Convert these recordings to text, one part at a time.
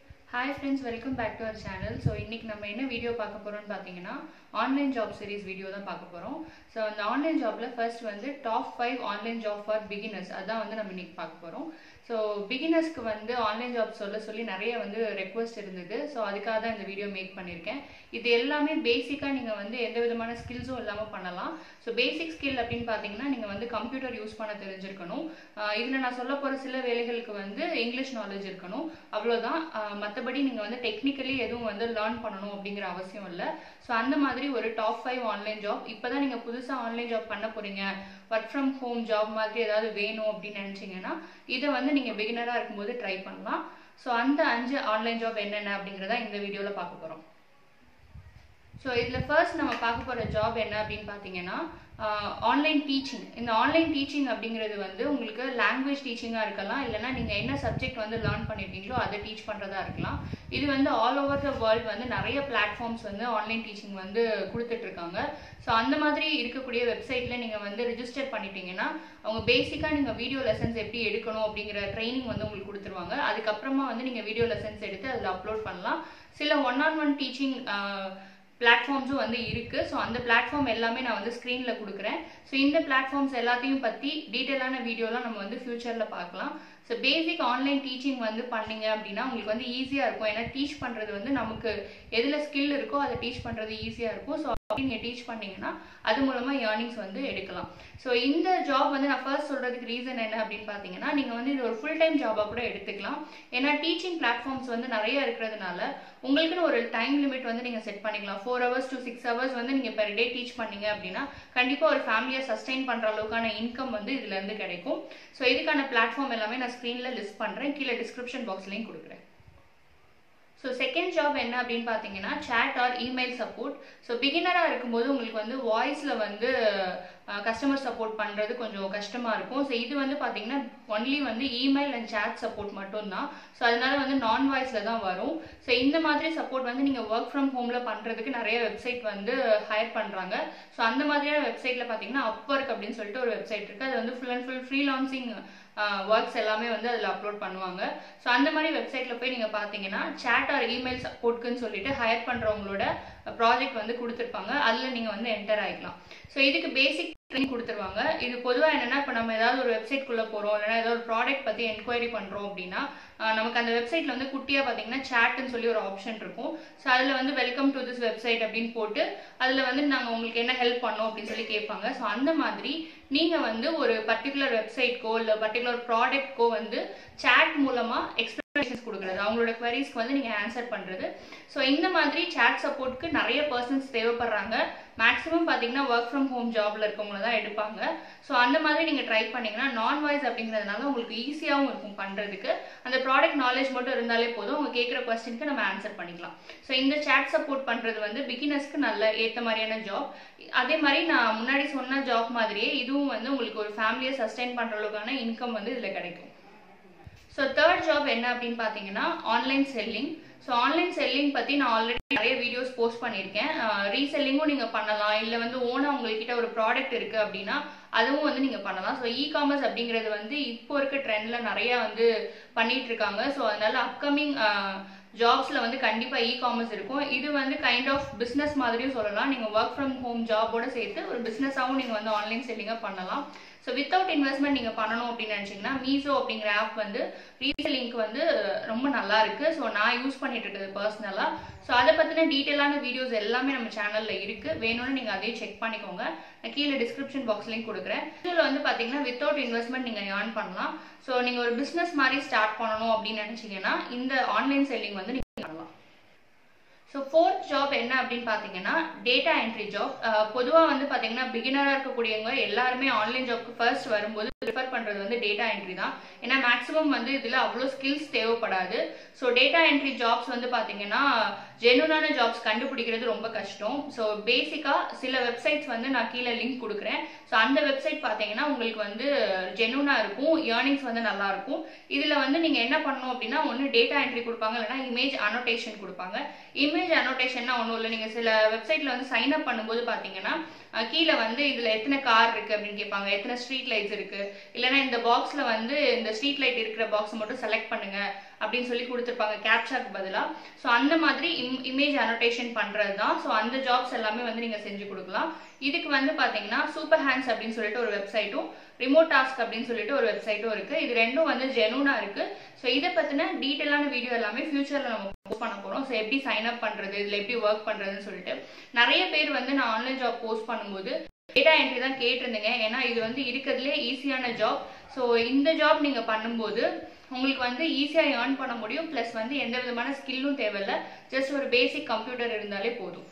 hi friends welcome back to our channel so இன்னைக்கு நம்ம என்ன வீடியோ பார்க்க போகிறோம்னு பார்த்தீங்கன்னா ஆன்லைன் ஜாப் சீரிஸ் வீடியோ தான் பார்க்க போகிறோம் ஸோ அந்த ஆன்லைன் ஜாப்பில் ஃபர்ஸ்ட் வந்து top five online job for beginners அதான் வந்து நம்ம இன்னைக்கு பார்க்க போகிறோம் ஸோ பிகினர்ஸ்க்கு வந்து ஆன்லைன் ஜாப் சொல்ல சொல்லி நிறைய வந்து ரெக்வஸ்ட் இருந்தது ஸோ அதுக்காக தான் இந்த வீடியோ மேக் பண்ணியிருக்கேன் இது எல்லாமே பேசிக்காக நீங்கள் வந்து எந்த விதமான ஸ்கில்ஸும் இல்லாமல் பண்ணலாம் ஸோ பேசிக் ஸ்கில் அப்படின்னு பார்த்தீங்கன்னா நீங்கள் வந்து கம்ப்யூட்டர் யூஸ் பண்ண தெரிஞ்சிருக்கணும் இதில் நான் சொல்ல போகிற சில வேலைகளுக்கு வந்து இங்கிலீஷ் நாலேஜ் இருக்கணும் அவ்வளோதான் மற்றபடி நீங்கள் வந்து டெக்னிக்கலி எதுவும் வந்து லேர்ன் பண்ணணும் அப்படிங்கிற அவசியம் இல்லை ஸோ அந்த மாதிரி ஒரு டாப் ஃபைவ் ஆன்லைன் ஜாப் இப்போ தான் நீங்கள் புதுசாக ஆன்லைன் ஜாப் பண்ண போகிறீங்க ஒர்க் ஃப்ரம் ஹோம் ஜாப் மாதிரி ஏதாவது வேணும் அப்படின்னு நினச்சிங்கன்னா இதை வந்து நீங்கள் பிகினராக இருக்கும்போது ட்ரை பண்ணலாம் ஸோ அந்த அஞ்சு ஆன்லைன் ஜாப் என்னென்ன அப்படிங்கிறத இந்த வீடியோவில் பார்க்க போகிறோம் ஸோ இதில் ஃபர்ஸ்ட் நம்ம பார்க்க போகிற ஜாப் என்ன அப்படின்னு பார்த்தீங்கன்னா ஆன்லைன் டீச்சிங் இந்த ஆன்லைன் டீச்சிங் அப்படிங்கிறது வந்து உங்களுக்கு லாங்குவேஜ் டீச்சிங்காக இருக்கலாம் இல்லைனா நீங்கள் என்ன சப்ஜெக்ட் வந்து லேர்ன் பண்ணியிருக்கீங்களோ அதை டீச் பண்ணுறதா இருக்கலாம் இது வந்து ஆல் ஓவர் த வேர்ல்டு வந்து நிறைய பிளாட்ஃபார்ம்ஸ் வந்து ஆன்லைன் டீச்சிங் வந்து கொடுத்துட்ருக்காங்க ஸோ அந்த மாதிரி இருக்கக்கூடிய வெப்சைட்டில் நீங்கள் வந்து ரிஜிஸ்டர் பண்ணிட்டீங்கன்னா அவங்க பேசிக்காக நீங்கள் வீடியோ லெசன்ஸ் எப்படி எடுக்கணும் அப்படிங்கிற ட்ரைனிங் வந்து உங்களுக்கு கொடுத்துருவாங்க அதுக்கப்புறமா வந்து நீங்கள் வீடியோ லெசன்ஸ் எடுத்து அதில் அப்லோட் பண்ணலாம் சில ஒன் ஆன் ஒன் டீச்சிங் பிளாட்ஃபார்ம்ஸும் வந்து இருக்குது ஸோ அந்த பிளாட்ஃபார்ம் எல்லாமே நான் வந்து ஸ்க்ரீனில் கொடுக்குறேன் ஸோ இந்த பிளாட்ஃபார்ம்ஸ் எல்லாத்தையும் பற்றி டீட்டெயிலான வீடியோலாம் நம்ம வந்து ஃப்யூச்சரில் பார்க்கலாம் ஸோ பேசிக் ஆன்லைன் டீச்சிங் வந்து பண்ணீங்க அப்படின்னா உங்களுக்கு வந்து ஈஸியாக இருக்கும் ஏன்னா டீச் பண்ணுறது வந்து நமக்கு எதில் ஸ்கில் இருக்கோ அதை டீச் பண்ணுறது ஈஸியாக இருக்கும் ஸோ அப்படி நீங்கள் டீச் பண்ணீங்கன்னா அது மூலமாக ஏர்னிங்ஸ் வந்து எடுக்கலாம் ஸோ இந்த ஜாப் வந்து நான் ஃபர்ஸ்ட் சொல்கிறதுக்கு ரீசன் என்ன அப்படின்னு பார்த்தீங்கன்னா நீங்கள் வந்து இது ஒரு ஃபுல் டைம் ஜாபாக கூட எடுத்துக்கலாம் ஏன்னா டீச்சிங் பிளாட்ஃபார்ம்ஸ் வந்து நிறைய இருக்கிறதுனால உங்களுக்குன்னு ஒரு டைம் லிமிட் வந்து நீங்கள் செட் பண்ணிக்கலாம் four hours to six hours வந்து நீங்கள் பெர் டே டீச் பண்ணீங்க அப்படின்னா கண்டிப்பாக ஒரு ஃபேமிலியை சஸ்டெயின் பண்ணுற அளவுக்கான இன்கம் வந்து இதுலேருந்து கிடைக்கும் ஸோ இதுக்கான பிளாட்ஃபார்ம் எல்லாமே நான் ஸ்க்ரீனில் லிஸ்ட் பண்ணுறேன் கீழே டிஸ்கிரிப்ஷன் பாக்ஸ்லையும் கொடுக்குறேன் ஸோ செகண்ட் ஜாப் என்ன அப்படின்னு பார்த்தீங்கன்னா chat or email support so பிகினராக இருக்கும்போது உங்களுக்கு வந்து வாய்ஸில் வந்து கஸ்டமர் சப்போர்ட் பண்ணுறது கொஞ்சம் கஷ்டமாக இருக்கும் ஸோ இது வந்து பார்த்தீங்கன்னா ஒன்லி வந்து இமெயில் அண்ட் சேட் சப்போர்ட் மட்டும்தான் ஸோ அதனால வந்து நான் வாய்ஸில் தான் வரும் ஸோ இந்த மாதிரி சப்போர்ட் வந்து நீங்கள் ஒர்க் ஃப்ரம் ஹோமில் பண்ணுறதுக்கு நிறைய வெப்சைட் வந்து ஹையர் பண்ணுறாங்க ஸோ அந்த மாதிரியான வெப்சைட்டில் பார்த்தீங்கன்னா அப்ஒர்க் அப்படின்னு சொல்லிட்டு ஒரு வெப்சைட் இருக்குது அது வந்து full and full freelancing works எல்லாமே வந்து அதில் அப்லோட் பண்ணுவாங்க ஸோ அந்த மாதிரி வெப்சைட்டில் போய் நீங்கள் பார்த்தீங்கன்னா சேட் ஆர் இமெயில் சப்போர்ட்க்குன்னு சொல்லிட்டு ஹையர் பண்ணுறவங்களோட ப்ராஜெக்ட் வந்து கொடுத்துருப்பாங்க அதில் நீங்கள் வந்து என்டர் ஆகிக்கலாம் ஸோ இதுக்கு பேசிக் ட்ரெயின் கொடுத்துருவாங்க இது பொதுவாக என்னென்னா இப்போ நம்ம ஏதாவது ஒரு வெப்சைட்குள்ளே போகிறோம் இல்லைனா ஏதாவது ஒரு ப்ராடக்ட் பற்றி என்கொயரி பண்ணுறோம் அப்படின்னா நமக்கு அந்த வெப்சைட்டில் வந்து குட்டியாக பார்த்தீங்கன்னா சேட்டுன்னு சொல்லி ஒரு ஆப்ஷன் இருக்கும் ஸோ அதில் வந்து வெல்கம் டு திஸ் வெப்சைட் அப்படின்னு போட்டு அதில் வந்து நாங்கள் உங்களுக்கு என்ன ஹெல்ப் பண்ணோம் அப்படின்னு சொல்லி கேட்பாங்க ஸோ அந்த மாதிரி நீங்கள் வந்து ஒரு பர்டிகுலர் வெப்சைட்க்கோ இல்லை பர்டிகுலர் ப்ராடக்ட்க்கோ வந்து சேட் மூலமாக எக்ஸ்பிளனேஷன்ஸ் கொடுக்குறது அவங்களோட குவரிஸ்க்கு வந்து நீங்கள் ஆன்சர் பண்ணுறது ஸோ இந்த மாதிரி சேட் சப்போர்ட்க்கு நிறைய பர்சன்ஸ் தேவைப்படுறாங்க மேக்ஸிமம் பார்த்தீங்கன்னா ஒர்க் ஃப்ரம் ஹோம் ஜாப்ல இருக்கவங்கள தான் எடுப்பாங்க ஸோ அந்த மாதிரி நீங்கள் ட்ரை பண்ணீங்கன்னா நான் வாய்ஸ் அப்படிங்கிறதுனால உங்களுக்கு ஈஸியாகவும் இருக்கும் பண்ணுறதுக்கு அந்த ப்ராடக்ட் நாலேஜ் மட்டும் இருந்தாலே போதும் அவங்க கேட்குற கொஸ்டினுக்கு நம்ம ஆன்சர் பண்ணிக்கலாம் ஸோ இந்த சேட் சப்போர்ட் பண்ணுறது வந்து பிகினர்ஸ்க்கு நல்ல ஏற்ற மாதிரியான ஜாப் அதே மாதிரி நான் முன்னாடி சொன்ன ஜாப் மாதிரியே இதுவும் வந்து உங்களுக்கு ஒரு ஃபேமிலியை சஸ்டெயின் பண்ணுற அளவுக்கான இன்கம் வந்து இதில் கிடைக்கும் ஸோ தேர்ட் ஜாப் என்ன அப்படின்னு பார்த்தீங்கன்னா online selling so online selling பற்றி நான் ஆல்ரெடி நிறைய வீடியோஸ் போஸ்ட் பண்ணியிருக்கேன் ரீசெல்லிங்கும் நீங்கள் பண்ணலாம் இல்லை வந்து ஓனாக உங்கள்கிட்ட ஒரு ப்ராடக்ட் இருக்குது அப்படின்னா அதுவும் வந்து நீங்கள் பண்ணலாம் ஸோ இ காமர்ஸ் அப்படிங்கிறது வந்து இப்போ இருக்க ட்ரெண்டில் நிறையா வந்து பண்ணிட்டு இருக்காங்க ஸோ அதனால அப்கமிங் ஜாப்ஸில் வந்து கண்டிப்பாக இ காமர்ஸ் இருக்கும் இது வந்து கைண்ட் ஆஃப் பிஸ்னஸ் மாதிரியும் சொல்லலாம் நீங்கள் ஒர்க் ஃப்ரம் ஹோம் ஜாபோட சேர்த்து ஒரு பிஸ்னஸாகவும் நீங்கள் வந்து ஆன்லைன் செல்லிங்காக பண்ணலாம் ஸோ வித்தவுட் இன்வெஸ்ட்மெண்ட் நீங்கள் பண்ணணும் அப்படின்னு நினச்சிங்கன்னா மீசோ அப்படிங்கிற ஆப் வந்து ரீசெல்லிங்க்கு வந்து ரொம்ப நல்லா இருக்கு ஸோ நான் யூஸ் பண்ணிட்டு இருக்குது பர்சனலாக ஸோ அதை பற்றின டீட்டெயிலான வீடியோஸ் எல்லாமே நம்ம சேனலில் இருக்குது வேணும்னு நீங்கள் அதையும் செக் பண்ணிக்கோங்க நான் கீழே டிஸ்கிரிப்ஷன் பாக்ஸ்லையும் கொடுக்குறேன் இதில் வந்து பார்த்தீங்கன்னா வித்தவுட் இன்வெஸ்ட்மெண்ட் நீங்கள் ஏர்ன் பண்ணலாம் ஸோ நீங்கள் ஒரு பிஸ்னஸ் மாதிரி ஸ்டார்ட் பண்ணணும் அப்படின்னு நினச்சிங்கன்னா இந்த ஆன்லைன் செல்லிங் வந்து நீங்கள் பண்ணலாம் ஸோ ஃபோர்த் ஜாப் என்ன அப்படின்னு பார்த்தீங்கன்னா டேட்டா என்ட்ரி ஜாப் பொதுவாக வந்து பார்த்தீங்கன்னா பிகினராக இருக்கக்கூடியவங்க எல்லாருமே ஆன்லைன் ஜாப்க்கு ஃபர்ஸ்ட் வரும்போது ப்ரிஃபர் பண்ணுறது வந்து டேட்டா என்ட்ரி தான் ஏன்னா மேக்ஸிமம் வந்து இதில் அவ்வளோ ஸ்கில்ஸ் தேவைப்படாது ஸோ டேட்டா என்ட்ரி ஜாப்ஸ் வந்து பார்த்தீங்கன்னா ஜெனுனான ஜாப்ஸ் கண்டுபிடிக்கிறது ரொம்ப கஷ்டம் ஸோ பேசிக்காக சில வெப்சைட்ஸ் வந்து நான் கீழே லிங்க் கொடுக்குறேன் ஸோ அந்த வெப்சைட் பார்த்தீங்கன்னா உங்களுக்கு வந்து ஜெனுனாக இருக்கும் ஏர்னிங்ஸ் வந்து நல்லா இருக்கும் இதில் வந்து நீங்கள் என்ன பண்ணணும் அப்படின்னா ஒன்று டேட்டா என்ட்ரி கொடுப்பாங்க இல்லைனா இமேஜ் அனோட்டேஷன் கொடுப்பாங்க இமேஜ் அனோட்டேஷன்னா ஒன்றும் இல்லை நீங்கள் சில வெப்சைட்டில் வந்து சைன் அப் பண்ணும்போது பார்த்தீங்கன்னா அஹ் கீழே வந்து இதுல எத்தனை கார் இருக்கு அப்படின்னு கேட்பாங்க எத்தனை ஸ்ட்ரீட் லைட்ஸ் இருக்கு இல்லைன்னா இந்த பாக்ஸ்ல வந்து இந்த ஸ்ட்ரீட் லைட் இருக்கிற பாக்ஸ் மட்டும் செலக்ட் பண்ணுங்க அப்படின்னு சொல்லி கொடுத்துருப்பாங்க கேப்சாக்கு பதிலாக ஸோ அந்த மாதிரி இம் இமேஜ் அனோட்டேஷன் பண்ணுறது தான் ஸோ அந்த ஜாப்ஸ் எல்லாமே வந்து நீங்கள் செஞ்சு கொடுக்கலாம் இதுக்கு வந்து பார்த்தீங்கன்னா சூப்பர் ஹேண்ட்ஸ் அப்படின்னு சொல்லிட்டு ஒரு வெப்சைட்டும் ரிமோட் டாஸ்க் அப்படின்னு சொல்லிட்டு ஒரு வெப்சைட்டும் இருக்கு இது ரெண்டும் வந்து ஜெனூனா இருக்கு ஸோ இதை பற்றின டீட்டெயிலான வீடியோ எல்லாமே ஃபியூச்சரில் நம்ம போஸ்ட் பண்ண போகிறோம் ஸோ எப்படி சைன் அப் பண்ணுறது இதில் எப்படி ஒர்க் பண்ணுறதுன்னு சொல்லிட்டு நிறைய பேர் வந்து நான் ஆன்லைன் ஜாப் போஸ்ட் பண்ணும்போது டேட்டா என்ட்ரி தான் கேட்டிருந்தீங்க ஏன்னா இது வந்து இருக்கிறதுலே ஈஸியான ஜாப் ஸோ இந்த ஜாப் நீங்கள் பண்ணும்போது உங்களுக்கு வந்து ஈஸியாக ஏர்ன் பண்ண முடியும் ப்ளஸ் வந்து எந்த விதமான ஸ்கில்லும் தேவையில்ல ஜஸ்ட் ஒரு பேசிக் கம்ப்யூட்டர் இருந்தாலே போதும்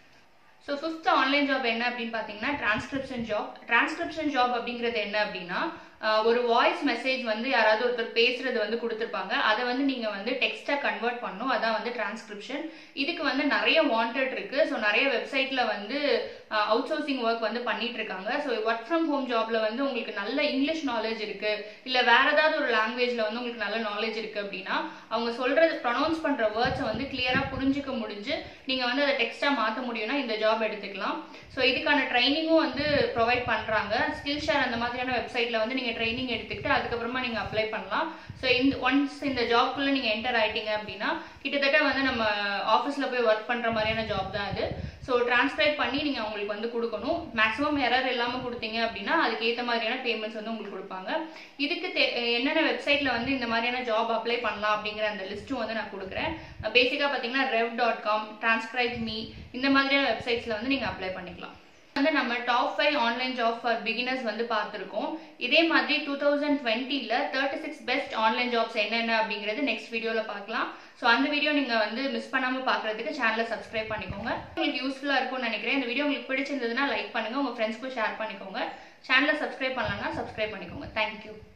ஸோ ஃபிஃப்த் ஆன்லைன் ஜாப் என்ன அப்படின்னு பார்த்தீங்கன்னா டிரான்ஸ்கிரிப்ஷன் ஜாப் டிரான்ஸ்கிரிப்ஷன் ஜாப் அப்படிங்கிறது என்ன அப்படின்னா ஆஹ் ஒரு வாய்ஸ் மெசேஜ் வந்து யாராவது ஒருத்தர் பேசுறது வந்து கொடுத்துருப்பாங்க அதை வந்து நீங்க வந்து டெக்ஸ்டா கன்வெர்ட் பண்ணும் அதான் வந்து டிரான்ஸ்கிரிப்ஷன் இதுக்கு வந்து நிறைய வாண்டட் இருக்கு ஸோ நிறைய வெப்சைட்ல வந்து அவுட் சோர்சிங் ஒர்க் வந்து பண்ணிட்டு இருக்காங்க ஸோ ஒர்க் ஃப்ரம் ஹோம் ஜாப்ல வந்து உங்களுக்கு நல்ல இங்கிலீஷ் நாலேஜ் இருக்கு இல்ல வேற ஏதாவது ஒரு லாங்குவேஜ்ல வந்து உங்களுக்கு நல்ல நாலேஜ் இருக்கு அப்படின்னா அவங்க சொல்றது ப்ரொனவுன்ஸ் பண்ற வேர்ட்ஸை வந்து கிளியரா புரிஞ்சுக்க முடிஞ்சு நீங்க வந்து அதை டெக்ஸ்டா மாத்த முடியும்னா இந்த ஜாப் எடுத்துக்கலாம் ஸோ இதுக்கான ட்ரைனிங்கும் வந்து ப்ரொவைட் பண்றாங்க ஸ்கில் ஷேர் அந்த மாதிரியான வெப்சைட்ல வந்து நீங்க ட்ரைனிங் எடுத்துக்கிட்டு அதுக்கப்புறமா நீங்க அப்ளை பண்ணலாம் ஸோ இந்த ஒன்ஸ் இந்த ஜாப்குள்ள நீங்க என்டர் ஆயிட்டீங்க அப்படின்னா கிட்டத்தட்ட வந்து நம்ம ஆஃபீஸ்ல போய் ஒர்க் பண்ற மாதிரியான ஜாப் தான் அது ஸோ டிரான்ஸ்கிரைப் பண்ணி நீங்க அவங்களுக்கு வந்து கொடுக்கணும் மேக்ஸிமம் எரர் இல்லாம கொடுத்தீங்க அப்படின்னா அதுக்கு ஏற்ற மாதிரியான பேமெண்ட்ஸ் வந்து உங்களுக்கு கொடுப்பாங்க இதுக்கு தே- என்னென்ன வெப்சைட்ல வந்து இந்த மாதிரியான ஜாப் அப்ளை பண்ணலாம் அப்படிங்கிற அந்த லிஸ்ட்டும் வந்து நான் கொடுக்குறேன் பேசிக்கா பாத்தீங்கன்னா Rev dot com transcribe me இந்த மாதிரியான வெப்சைட்ஸ்ல வந்து நீங்க அப்ளை பண்ணிக்கலாம் வந்து நம்ம top five online job for beginners வந்து பார்த்துருக்கோம் இதே மாதிரி டூ தௌசண்ட் டுவெண்ட்டியில் thirty six best online jobs என்னென்ன அப்படிங்கிறது நெக்ஸ்ட் வீடியோவில் பார்க்கலாம் ஸோ அந்த வீடியோ நீங்கள் வந்து மிஸ் பண்ணாமல் பார்க்குறதுக்கு சேனலை சப்ஸ்கிரைப் பண்ணிக்கோங்க உங்களுக்கு யூஸ்ஃபுல்லாக இருக்கும்னு நினைக்கிறேன் இந்த வீடியோ உங்களுக்கு பிடிச்சிருந்ததுன்னா லைக் பண்ணுங்கள் உங்கள் ஃப்ரெண்ட்ஸ்க்கும் ஷேர் பண்ணிக்கோங்க சேனலை சப்ஸ்கிரைப் பண்ணலன்னா சப்ஸ்கிரைப் பண்ணிக்கோங்க தேங்க்யூ